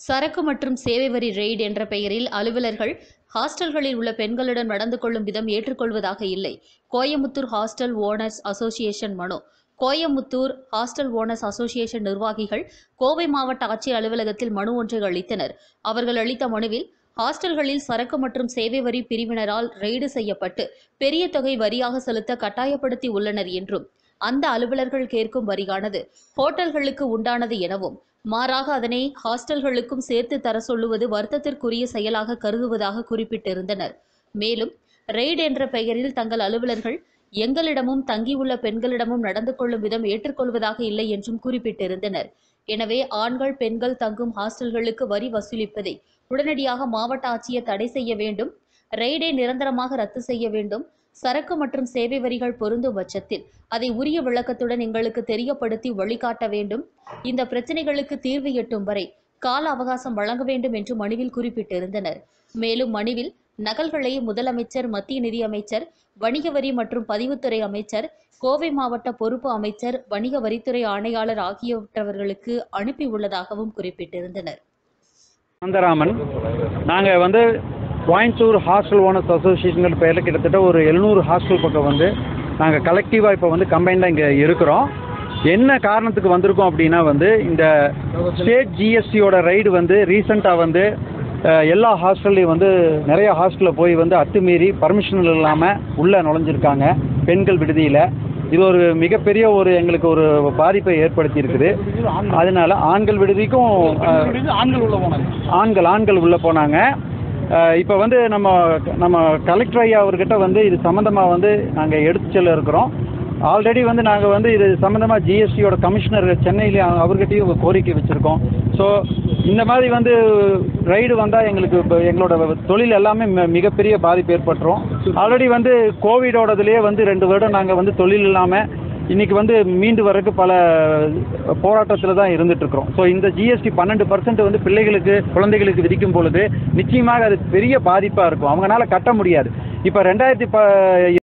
சரக்கு மற்றும் சேவை வரி ரெய்டு என்ற பெயரில் அலுவலர்கள் ஹாஸ்டல்களில் உள்ள பெண்களுடன் நடந்து கொள்ளும் விதம் ஏற்றுக்கொள்வதாக இல்லை கோயமுத்தூர் ஹாஸ்டல் ஓனர்ஸ் அசோசியேஷன் மனு கோயமுத்தூர் ஹாஸ்டல் ஓனர்ஸ் அசோசியேஷன் நிர்வாகிகள் கோவை மாவட்ட ஆட்சியர் அலுவலகத்தில் மனு ஒன்றை அளித்தனர் அவர்கள் அளித்த மனுவில் ஹாஸ்டல்களில் சரக்கு மற்றும் சேவை வரி பிரிவினரால் ரெய்டு செய்யப்பட்டு பெரிய தொகை வரியாக செலுத்த கட்டாயப்படுத்தி உள்ளனர் என்றும் அந்த அலுவலர்கள் கேட்கும் வரியானது ஹோட்டல்களுக்கு உண்டானது எனவும் மாறாக அதனை ஹாஸ்டல்களுக்கும் சேர்த்து தர சொல்லுவது வருத்தத்திற்குரிய செயலாக கருதுவதாக குறிப்பிட்டிருந்தனர் மேலும் ரெய்டு என்ற பெயரில் தங்கள் அலுவலர்கள் எங்களிடமும் தங்கியுள்ள பெண்களிடமும் நடந்து கொள்ளும் விதம் ஏற்றுக்கொள்வதாக இல்லை என்றும் குறிப்பிட்டிருந்தனர் எனவே ஆண்கள் பெண்கள் தங்கும் ஹாஸ்டல்களுக்கு வரி வசூலிப்பதை உடனடியாக மாவட்ட ஆட்சியர் தடை செய்ய வேண்டும் ரெய்டை நிரந்தரமாக ரத்து செய்ய வேண்டும் சரக்கு மற்றும் சேவை வரிகள் பொருந்தும் பட்சத்தில் அதை உரிய விளக்கத்துடன் எங்களுக்கு தெரியப்படுத்தி வழிகாட்ட வேண்டும் இந்த பிரச்சனைகளுக்கு தீர்வு எட்டும் வரை கால அவகாசம் வழங்க வேண்டும் என்று மனுவில் குறிப்பிட்டிருந்தனர் மேலும் மனுவில் நகல்களை முதலமைச்சர் மத்திய நிதியமைச்சர் வணிக வரி மற்றும் பதிவுத்துறை அமைச்சர் கோவை மாவட்ட பொறுப்பு அமைச்சர் வணிக வரித்துறை ஆணையாளர் ஆகியவற்றவர்களுக்கு அனுப்பியுள்ளதாகவும் குறிப்பிட்டிருந்தனர் அனந்தராமன் நாங்கள் வந்து கோயம்புத்தூர் ஹாஸ்டல் ஓனர்ஸ் அசோசியேஷன் பேரில் கிட்டத்தட்ட ஒரு எழுநூறு ஹாஸ்டல் பக்கம் வந்து நாங்கள் கலெக்டிவாக இப்போ வந்து கம்பைண்டாக இங்கே இருக்கிறோம் என்ன காரணத்துக்கு வந்திருக்கோம் அப்படின்னா வந்து இந்த ஸ்டேட் ஜிஎஸ்டியோட ரைடு வந்து ரீசெண்டாக வந்து அஹ், எல்லா ஹாஸ்டல்லையும் வந்து நிறைய ஹாஸ்டலில் போய் வந்து அத்துமீறி பர்மிஷன் இல்லாமல் உள்ளே நுழைஞ்சிருக்காங்க பெண்கள் விடுதியில் இது ஒரு மிகப்பெரிய ஒரு எங்களுக்கு ஒரு பாதிப்பை ஏற்படுத்தி இருக்குது அதனால ஆண்கள் விடுதிக்கும் அஹ், ஆண்கள் உள்ள போனாங்க ஆண்கள் ஆண்கள் உள்ளே போனாங்க இப்போ வந்து நம்ம நம்ம கலெக்டர் ஐயா அவர்கிட்ட வந்து இது சம்மந்தமாக வந்து நாங்கள் எடுத்து செல்ல இருக்கிறோம் ஆல்ரெடி வந்து நாங்கள் வந்து இது சம்மந்தமாக ஜிஎஸ்டியோட கமிஷனர் சென்னையில அவர்கிட்டயும் ஒரு கோரிக்கை வச்சுருக்கோம் ஸோ இந்த மாதிரி வந்து ரைடு வந்தால் எங்களுக்கு இப்போ எங்களோட தொழில் எல்லாமே மி- மிகப்பெரிய பாதிப்பு ஏற்பட்டுரும் ஆல்ரெடி வந்து கோவிடோடதுலேயே வந்து ரெண்டு வருடம் நாங்கள் வந்து தொழில் இல்லாமல் இன்னைக்கு வந்து மீண்டு வர்றதுக்கு பல போராட்டத்தில் தான் இருந்துட்டு இருக்கிறோம் ஸோ இந்த ஜிஎஸ்டி பன்னெண்டு பர்சன்ட் வந்து பிள்ளைகளுக்கு குழந்தைகளுக்கு விதிக்கும் பொழுது நிச்சயமாக அது பெரிய பாதிப்பாக இருக்கும் அவங்களால கட்ட முடியாது இப்போ ரெண்டாயிரத்தி ப